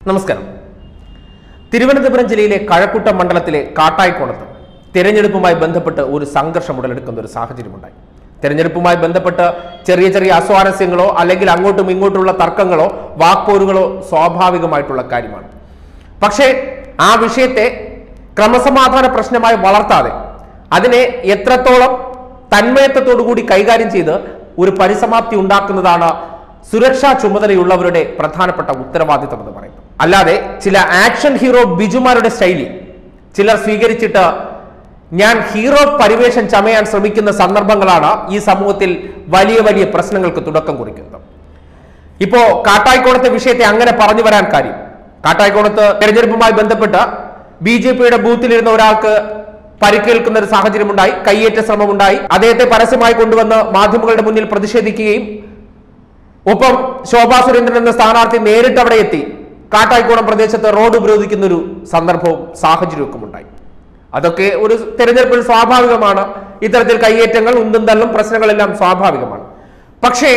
നമസ്കാരം തിരുവനന്തപുരം ജില്ലയിലെ കഴക്കൂട്ടം മണ്ഡലത്തിലെ കാട്ടായിക്കോണത്ത് തെരഞ്ഞെടുപ്പുമായി ബന്ധപ്പെട്ട് ഒരു സംഘർഷം ഉടലെടുക്കുന്ന ഒരു സാഹചര്യമുണ്ടായി തെരഞ്ഞെടുപ്പുമായി ബന്ധപ്പെട്ട് ചെറിയ ചെറിയ അസ്വാരസ്യങ്ങളോ അല്ലെങ്കിൽ അങ്ങോട്ടും ഇങ്ങോട്ടുള്ള തർക്കങ്ങളോ വാക്പോരുകളോ സ്വാഭാവികമായിട്ടുള്ള കാര്യമാണ് പക്ഷേ ആ വിഷയത്തെ ക്രമസമാധാന പ്രശ്നമായി വളർത്താതെ അതിനെ എത്രത്തോളം തന്മയത്വത്തോടുകൂടി കൈകാര്യം ചെയ്ത് ഒരു പരിസമാപ്തി ഉണ്ടാക്കുന്നതാണ് സുരക്ഷാ ചുമതലയുള്ളവരുടെ പ്രധാനപ്പെട്ട ഉത്തരവാദിത്തം എന്ന് പറയുന്നത് അല്ലാതെ ചില ആക്ഷൻ ഹീറോ ബിജുമാരുടെ ശൈലി ചിലർ സ്വീകരിച്ചിട്ട് ഞാൻ ഹീറോ പരിവേഷം ചമയാൻ ശ്രമിക്കുന്ന സന്ദർഭങ്ങളാണ് ഈ സമൂഹത്തിൽ വലിയ വലിയ പ്രശ്നങ്ങൾക്ക് തുടക്കം കുറിക്കുന്നത് ഇപ്പോ കാട്ടായിക്കോണത്തെ വിഷയത്തെ അങ്ങനെ പറഞ്ഞു വരാൻ കാര്യം കാട്ടായിക്കോണത്ത് തെരഞ്ഞെടുപ്പുമായി ബന്ധപ്പെട്ട് ബി ജെ പിയുടെ ബൂത്തിലിരുന്ന ഒരാൾക്ക് പരിക്കേൽക്കുന്ന ഒരു സാഹചര്യമുണ്ടായി കയ്യേറ്റ ശ്രമമുണ്ടായി അദ്ദേഹത്തെ പരസ്യമായി കൊണ്ടുവന്ന് മാധ്യമങ്ങളുടെ മുന്നിൽ പ്രതിഷേധിക്കുകയും ഒപ്പം ശോഭാ സുരേന്ദ്രൻ എന്ന സ്ഥാനാർത്ഥി നേരിട്ട് അവിടെ എത്തി കാട്ടായിക്കോണം പ്രദേശത്ത് റോഡ് ഉപരോധിക്കുന്ന ഒരു സന്ദർഭവും സാഹചര്യമൊക്കെ ഉണ്ടായി അതൊക്കെ ഒരു തെരഞ്ഞെടുപ്പിൽ സ്വാഭാവികമാണ് ഇത്തരത്തിൽ കയ്യേറ്റങ്ങൾ ഉന്തും തള്ളും പ്രശ്നങ്ങളെല്ലാം സ്വാഭാവികമാണ് പക്ഷേ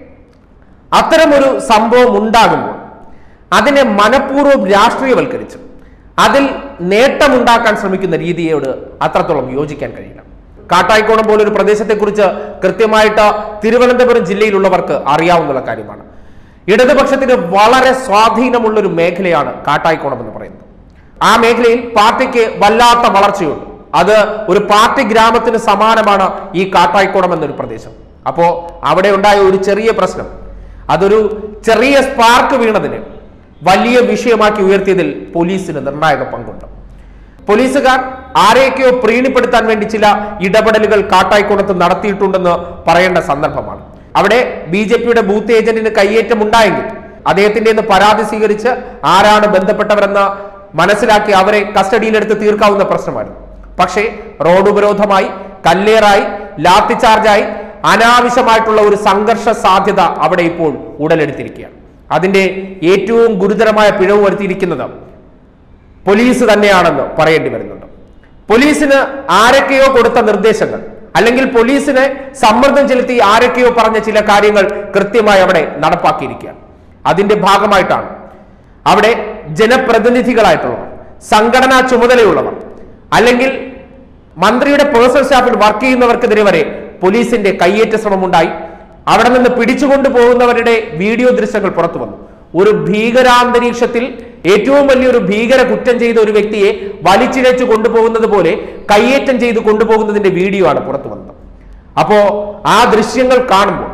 അത്തരമൊരു സംഭവം ഉണ്ടാകുമ്പോൾ അതിനെ മനഃപൂർവ്വം രാഷ്ട്രീയവൽക്കരിച്ച് അതിൽ നേട്ടമുണ്ടാക്കാൻ ശ്രമിക്കുന്ന രീതിയോട് അത്രത്തോളം യോജിക്കാൻ കഴിയില്ല കാട്ടായിക്കോണം പോലൊരു പ്രദേശത്തെക്കുറിച്ച് കൃത്യമായിട്ട് തിരുവനന്തപുരം ജില്ലയിലുള്ളവർക്ക് അറിയാവുന്ന കാര്യമാണ് ഇടതുപക്ഷത്തിന് വളരെ സ്വാധീനമുള്ള ഒരു മേഖലയാണ് കാട്ടായിക്കോണം എന്ന് പറയുന്നത് ആ മേഖലയിൽ പാർട്ടിക്ക് വല്ലാത്ത വളർച്ചയുണ്ട് അത് ഒരു പാർട്ടി ഗ്രാമത്തിന് സമാനമാണ് ഈ കാട്ടായിക്കോണം എന്നൊരു പ്രദേശം അപ്പോ അവിടെ ഉണ്ടായ ഒരു ചെറിയ പ്രശ്നം അതൊരു ചെറിയ സ്പാർക്ക് വീണതിന് വലിയ വിഷയമാക്കി ഉയർത്തിയതിൽ പോലീസിന് നിർണായക പങ്കുണ്ട് പോലീസുകാർ ആരെയൊക്കെയോ പ്രീണിപ്പെടുത്താൻ വേണ്ടി ചില ഇടപെടലുകൾ കാട്ടായിക്കോണത്ത് നടത്തിയിട്ടുണ്ടെന്ന് പറയേണ്ട സന്ദർഭമാണ് അവിടെ ബി ജെ പിയുടെ ബൂത്ത് ഏജന്റിന് കയ്യേറ്റം ഉണ്ടായെങ്കിൽ അദ്ദേഹത്തിന്റെ നിന്ന് പരാതി സ്വീകരിച്ച് ആരാണ് ബന്ധപ്പെട്ടവരെന്ന് മനസ്സിലാക്കി അവരെ കസ്റ്റഡിയിലെടുത്ത് തീർക്കാവുന്ന പ്രശ്നമായിരുന്നു പക്ഷേ റോഡ് ഉപരോധമായി കല്ലേറായി ലാത്തിചാർജായി അനാവശ്യമായിട്ടുള്ള ഒരു സംഘർഷ സാധ്യത അവിടെ ഇപ്പോൾ ഉടലെടുത്തിരിക്കുകയാണ് അതിന്റെ ഏറ്റവും ഗുരുതരമായ പിഴവ് വരുത്തിയിരിക്കുന്നത് പോലീസ് തന്നെയാണെന്ന് പറയേണ്ടി വരുന്നുണ്ട് പോലീസിന് ആരൊക്കെയോ കൊടുത്ത നിർദ്ദേശങ്ങൾ അല്ലെങ്കിൽ പോലീസിനെ സമ്മർദ്ദം ചെലുത്തി ആരൊക്കെയോ പറഞ്ഞ ചില കാര്യങ്ങൾ കൃത്യമായി അവിടെ നടപ്പാക്കിയിരിക്കുകയാണ് അതിന്റെ ഭാഗമായിട്ടാണ് അവിടെ ജനപ്രതിനിധികളായിട്ടുള്ളവർ സംഘടനാ ചുമതലയുള്ളവർ അല്ലെങ്കിൽ മന്ത്രിയുടെ പേഴ്സണൽ സ്റ്റാഫിൽ വർക്ക് ചെയ്യുന്നവർക്കെതിരെ വരെ പോലീസിന്റെ കയ്യേറ്റ ശ്രമമുണ്ടായി അവിടെ നിന്ന് പിടിച്ചുകൊണ്ടു പോകുന്നവരുടെ വീഡിയോ ദൃശ്യങ്ങൾ പുറത്തു വന്നു ഒരു ഭീകരാന്തരീക്ഷത്തിൽ ഏറ്റവും വലിയൊരു ഭീകര കുറ്റം ചെയ്ത ഒരു വ്യക്തിയെ വലിച്ചിഴച്ചു കൊണ്ടുപോകുന്നത് പോലെ കയ്യേറ്റം ചെയ്ത് കൊണ്ടുപോകുന്നതിന്റെ വീഡിയോ ആണ് പുറത്തു വന്നത് അപ്പോ ആ ദൃശ്യങ്ങൾ കാണുമ്പോൾ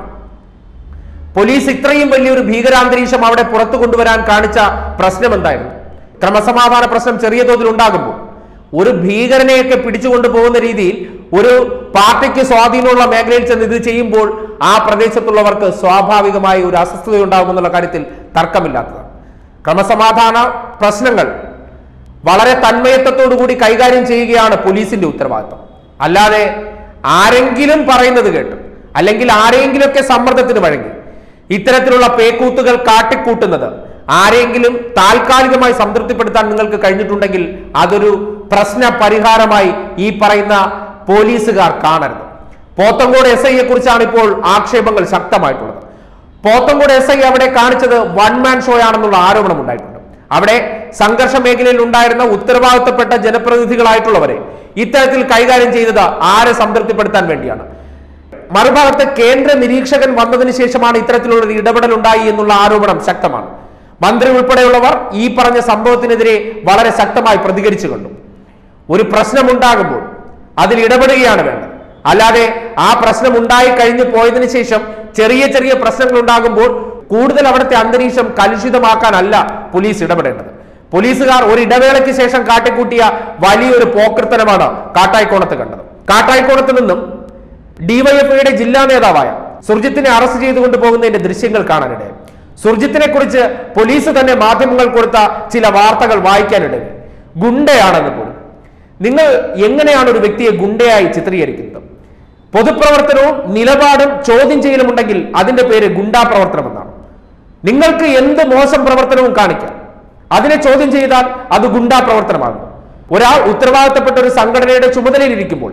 പോലീസ് ഇത്രയും വലിയൊരു ഭീകരാന്തരീക്ഷം അവിടെ പുറത്തു കൊണ്ടുവരാൻ കാണിച്ച പ്രശ്നം എന്തായിരുന്നു ക്രമസമാധാന പ്രശ്നം ചെറിയ തോതിൽ ഉണ്ടാകുമ്പോൾ ഒരു ഭീകരനെയൊക്കെ പിടിച്ചുകൊണ്ടു പോകുന്ന രീതിയിൽ ഒരു പാർട്ടിക്ക് സ്വാധീനമുള്ള മേഖലയിൽ ചെന്ന് ഇത് ചെയ്യുമ്പോൾ ആ പ്രദേശത്തുള്ളവർക്ക് സ്വാഭാവികമായി ഒരു അസ്വസ്ഥത ഉണ്ടാകുമെന്നുള്ള കാര്യത്തിൽ തർക്കമില്ലാത്തതാണ് ക്രമസമാധാന പ്രശ്നങ്ങൾ വളരെ തന്മയത്വത്തോടു കൂടി കൈകാര്യം ചെയ്യുകയാണ് പോലീസിന്റെ ഉത്തരവാദിത്വം അല്ലാതെ ആരെങ്കിലും പറയുന്നത് കേട്ട് അല്ലെങ്കിൽ ആരെങ്കിലുമൊക്കെ സമ്മർദ്ദത്തിന് വഴങ്ങി ഇത്തരത്തിലുള്ള പേക്കൂത്തുകൾ കാട്ടിക്കൂട്ടുന്നത് ആരെങ്കിലും താൽക്കാലികമായി സംതൃപ്തിപ്പെടുത്താൻ നിങ്ങൾക്ക് കഴിഞ്ഞിട്ടുണ്ടെങ്കിൽ അതൊരു പ്രശ്ന പരിഹാരമായി ഈ പറയുന്ന പോലീസുകാർ കാണരുത് പോത്തങ്കോട് എസ് ഐയെ കുറിച്ചാണ് ഇപ്പോൾ ആക്ഷേപങ്ങൾ ശക്തമായിട്ടുള്ളത് പോത്തങ്കോട് എസ് ഐ അവിടെ കാണിച്ചത് വൺ മാൻ ഷോ ആണെന്നുള്ള ആരോപണം ഉണ്ടായിട്ടുണ്ട് അവിടെ സംഘർഷ മേഖലയിൽ ഉണ്ടായിരുന്ന ഉത്തരവാദിത്തപ്പെട്ട ജനപ്രതിനിധികളായിട്ടുള്ളവരെ ഇത്തരത്തിൽ കൈകാര്യം ചെയ്തത് ആരെ സംതൃപ്തിപ്പെടുത്താൻ വേണ്ടിയാണ് മറുഭാഗത്ത് കേന്ദ്ര നിരീക്ഷകൻ വന്നതിന് ശേഷമാണ് ഇത്തരത്തിലുള്ള ഒരു ഇടപെടൽ ഉണ്ടായി എന്നുള്ള ആരോപണം ശക്തമാണ് മന്ത്രി ഉൾപ്പെടെയുള്ളവർ ഈ പറഞ്ഞ സംഭവത്തിനെതിരെ വളരെ ശക്തമായി പ്രതികരിച്ചു കണ്ടു ഒരു പ്രശ്നമുണ്ടാകുമ്പോൾ അതിൽ ഇടപെടുകയാണ് വേണ്ടത് അല്ലാതെ ആ പ്രശ്നം ഉണ്ടായി കഴിഞ്ഞു പോയതിനു ശേഷം ചെറിയ ചെറിയ പ്രശ്നങ്ങൾ ഉണ്ടാകുമ്പോൾ കൂടുതൽ അവിടുത്തെ അന്തരീക്ഷം കലുഷിതമാക്കാനല്ല പോലീസ് ഇടപെടേണ്ടത് പോലീസുകാർ ഒരു ഇടവേളയ്ക്ക് ശേഷം കാട്ടിക്കൂട്ടിയ വലിയൊരു പോക്കൃത്തനമാണ് കാട്ടായിക്കോണത്ത് കണ്ടത് കാട്ടായിക്കോണത്ത് നിന്നും ഡിവൈഎഫ്ഐയുടെ ജില്ലാ നേതാവായ സുർജിത്തിനെ അറസ്റ്റ് ചെയ്തുകൊണ്ട് പോകുന്നതിന്റെ ദൃശ്യങ്ങൾ കാണാനിടയായി സുർജിത്തിനെ കുറിച്ച് പോലീസ് തന്നെ മാധ്യമങ്ങൾ കൊടുത്ത ചില വാർത്തകൾ വായിക്കാനിടയായി ഗുണ്ടയാണെന്ന് പോലും നിങ്ങൾ എങ്ങനെയാണ് ഒരു വ്യക്തിയെ ഗുണ്ടയായി ചിത്രീകരിക്കുന്നത് പൊതുപ്രവർത്തനവും നിലപാടും ചോദ്യം ചെയ്യലും ഉണ്ടെങ്കിൽ അതിന്റെ പേര് ഗുണ്ടാ പ്രവർത്തനം എന്നാണ് നിങ്ങൾക്ക് എന്ത് മോശം പ്രവർത്തനവും കാണിക്കാം അതിനെ ചോദ്യം ചെയ്താൽ അത് ഗുണ്ടാ പ്രവർത്തനമാകും ഒരാൾ ഉത്തരവാദിത്തപ്പെട്ട ഒരു സംഘടനയുടെ ചുമതലയിൽ ഇരിക്കുമ്പോൾ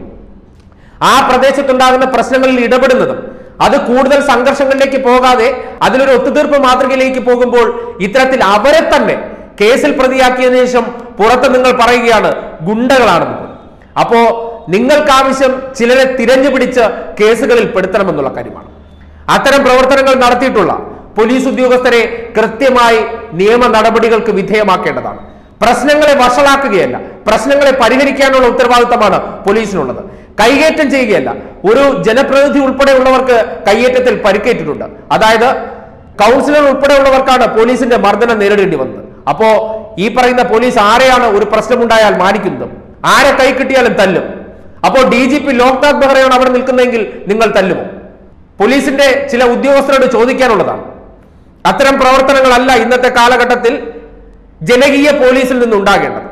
ആ പ്രദേശത്തുണ്ടാകുന്ന പ്രശ്നങ്ങളിൽ ഇടപെടുന്നതും അത് കൂടുതൽ സംഘർഷങ്ങളിലേക്ക് പോകാതെ അതിലൊരു ഒത്തുതീർപ്പ് മാതൃകയിലേക്ക് പോകുമ്പോൾ ഇത്തരത്തിൽ അവരെ തന്നെ കേസിൽ പ്രതിയാക്കിയതിനു ശേഷം പുറത്ത് നിങ്ങൾ പറയുകയാണ് ഗുണ്ടകളാണെന്ന് പോലും. അപ്പോ നിങ്ങൾക്ക് ആവശ്യം ചിലരെ തിരഞ്ഞു പിടിച്ച് കേസുകളിൽ പെടുത്തണമെന്നുള്ള കാര്യമാണ് അത്തരം പ്രവർത്തനങ്ങൾ നടത്തിയിട്ടുള്ള പോലീസ് ഉദ്യോഗസ്ഥരെ കൃത്യമായി നിയമ നടപടികൾക്ക് വിധേയമാക്കേണ്ടതാണ് പ്രശ്നങ്ങളെ വഷളാക്കുകയല്ല പ്രശ്നങ്ങളെ പരിഹരിക്കാനുള്ള ഉത്തരവാദിത്തമാണ് പോലീസിനുള്ളത് കൈകേറ്റം ചെയ്യുകയല്ല ഒരു ജനപ്രതിനിധി ഉൾപ്പെടെയുള്ളവർക്ക് കൈയേറ്റത്തിൽ പരിക്കേറ്റിട്ടുണ്ട് അതായത് കൗൺസിലർ ഉൾപ്പെടെയുള്ളവർക്കാണ് പോലീസിന്റെ മർദ്ദനം നേരിടേണ്ടി വന്നത് അപ്പോ ഈ പറയുന്ന പോലീസ് ആരെയാണ് ഒരു പ്രശ്നമുണ്ടായാൽ മാനിക്കുന്നത് ആരെ കൈ കിട്ടിയാലും തല്ലും അപ്പോൾ ഡി ജി പി ലോക്നാഥ് ബെഹ്റയാണ് അവിടെ നിൽക്കുന്നതെങ്കിൽ നിങ്ങൾ തല്ലുമോ പോലീസിന്റെ ചില ഉദ്യോഗസ്ഥരോട് ചോദിക്കാനുള്ളതാണ് അത്തരം പ്രവർത്തനങ്ങളല്ല ഇന്നത്തെ കാലഘട്ടത്തിൽ ജനകീയ പോലീസിൽ നിന്നുണ്ടാകേണ്ടത്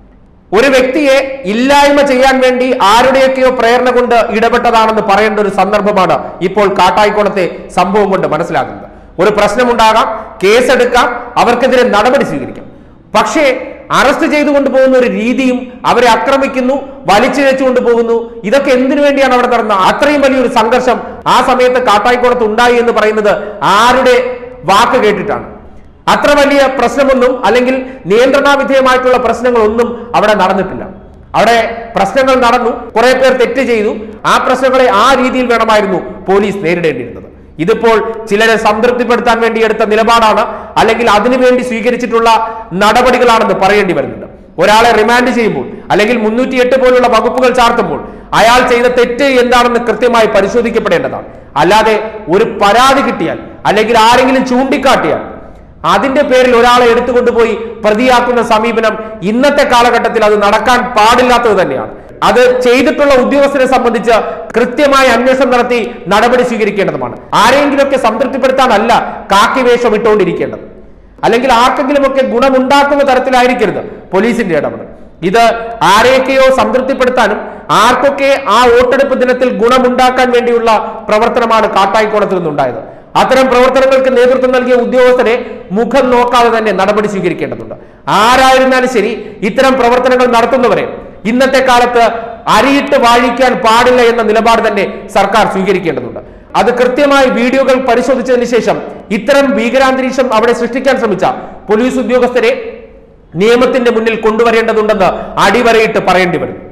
ഒരു വ്യക്തിയെ ഇല്ലായ്മ ചെയ്യാൻ വേണ്ടി ആരുടെയൊക്കെയോ പ്രേരണ കൊണ്ട് ഇടപെട്ടതാണെന്ന് പറയേണ്ട ഒരു സന്ദർഭമാണ് ഇപ്പോൾ കാട്ടായിക്കോണത്തെ സംഭവം കൊണ്ട് മനസ്സിലാകുന്നത് ഒരു പ്രശ്നമുണ്ടാകാം കേസെടുക്കാം അവർക്കെതിരെ നടപടി സ്വീകരിക്കാം പക്ഷേ അറസ്റ്റ് ചെയ്തുകൊണ്ട് പോകുന്ന ഒരു രീതിയും അവരെ ആക്രമിക്കുന്നു വലിച്ചിഴച്ചുകൊണ്ട് പോകുന്നു ഇതൊക്കെ എന്തിനു വേണ്ടിയാണ് അവിടെ നടന്നത് അത്രയും വലിയൊരു സംഘർഷം ആ സമയത്ത് കാട്ടായിക്കോണത്ത് ഉണ്ടായി എന്ന് പറയുന്നത് ആരുടെ വാക്ക് കേട്ടിട്ടാണ് അത്ര വലിയ പ്രശ്നമൊന്നും അല്ലെങ്കിൽ നിയന്ത്രണാവിധേയമായിട്ടുള്ള പ്രശ്നങ്ങളൊന്നും അവിടെ നടന്നിട്ടില്ല അവിടെ പ്രശ്നങ്ങൾ നടന്നു കുറെ പേർ തെറ്റ് ചെയ്തു ആ പ്രശ്നങ്ങളെ ആ രീതിയിൽ വേണമായിരുന്നു പോലീസ് നേരിടേണ്ടിയിരുന്നത് ഇതിപ്പോൾ ചിലരെ സംതൃപ്തിപ്പെടുത്താൻ വേണ്ടി എടുത്ത നിലപാടാണ് അല്ലെങ്കിൽ അതിനുവേണ്ടി സ്വീകരിച്ചിട്ടുള്ള നടപടികളാണെന്ന് പറയേണ്ടി വരുന്നുണ്ട് ഒരാളെ റിമാൻഡ് ചെയ്യുമ്പോൾ അല്ലെങ്കിൽ മുന്നൂറ്റി എട്ട് പോലുള്ള വകുപ്പുകൾ ചാർത്തുമ്പോൾ അയാൾ ചെയ്ത തെറ്റ് എന്താണെന്ന് കൃത്യമായി പരിശോധിക്കപ്പെടേണ്ടതാണ് അല്ലാതെ ഒരു പരാതി കിട്ടിയാൽ അല്ലെങ്കിൽ ആരെങ്കിലും ചൂണ്ടിക്കാട്ടിയാൽ അതിന്റെ പേരിൽ ഒരാളെ എടുത്തുകൊണ്ടുപോയി പ്രതിയാക്കുന്ന സമീപനം ഇന്നത്തെ കാലഘട്ടത്തിൽ അത് നടക്കാൻ പാടില്ലാത്തത് തന്നെയാണ് അത് ചെയ്തിട്ടുള്ള ഉദ്യോഗസ്ഥരെ സംബന്ധിച്ച് കൃത്യമായ അന്വേഷണം നടത്തി നടപടി സ്വീകരിക്കേണ്ടതുമാണ് ആരെങ്കിലുമൊക്കെ സംതൃപ്തിപ്പെടുത്താനല്ല കാക്കി വേഷം ഇട്ടുകൊണ്ടിരിക്കേണ്ടത് അല്ലെങ്കിൽ ആർക്കെങ്കിലുമൊക്കെ ഗുണമുണ്ടാക്കുന്ന തരത്തിലായിരിക്കരുത് പോലീസിന്റെ ഇടപെടൽ ഇത് ആരെയൊക്കെയോ സംതൃപ്തിപ്പെടുത്താനും ആർക്കൊക്കെ ആ വോട്ടെടുപ്പ് ദിനത്തിൽ ഗുണമുണ്ടാക്കാൻ വേണ്ടിയുള്ള പ്രവർത്തനമാണ് കാട്ടായിക്കോണത്തിൽ നിന്നുണ്ടായത് അത്തരം പ്രവർത്തനങ്ങൾക്ക് നേതൃത്വം നൽകിയ ഉദ്യോഗസ്ഥരെ മുഖം നോക്കാതെ തന്നെ നടപടി സ്വീകരിക്കേണ്ടതുണ്ട് ആരായിരുന്നാലും ശരി ഇത്തരം പ്രവർത്തനങ്ങൾ നടത്തുന്നവരെ ഇന്നത്തെ കാലത്ത് അരിയിട്ട് വാഴിക്കാൻ പാടില്ല എന്ന നിലപാട് തന്നെ സർക്കാർ സ്വീകരിക്കേണ്ടതുണ്ട് അത് കൃത്യമായി വീഡിയോകൾ പരിശോധിച്ചതിന് ശേഷം ഇത്തരം ഭീകരാന്തരീക്ഷം അവിടെ സൃഷ്ടിക്കാൻ ശ്രമിച്ച പോലീസ് ഉദ്യോഗസ്ഥരെ നിയമത്തിന്റെ മുന്നിൽ കൊണ്ടുവരേണ്ടതുണ്ടെന്ന് അടിവരയിട്ട് പറയേണ്ടി വരും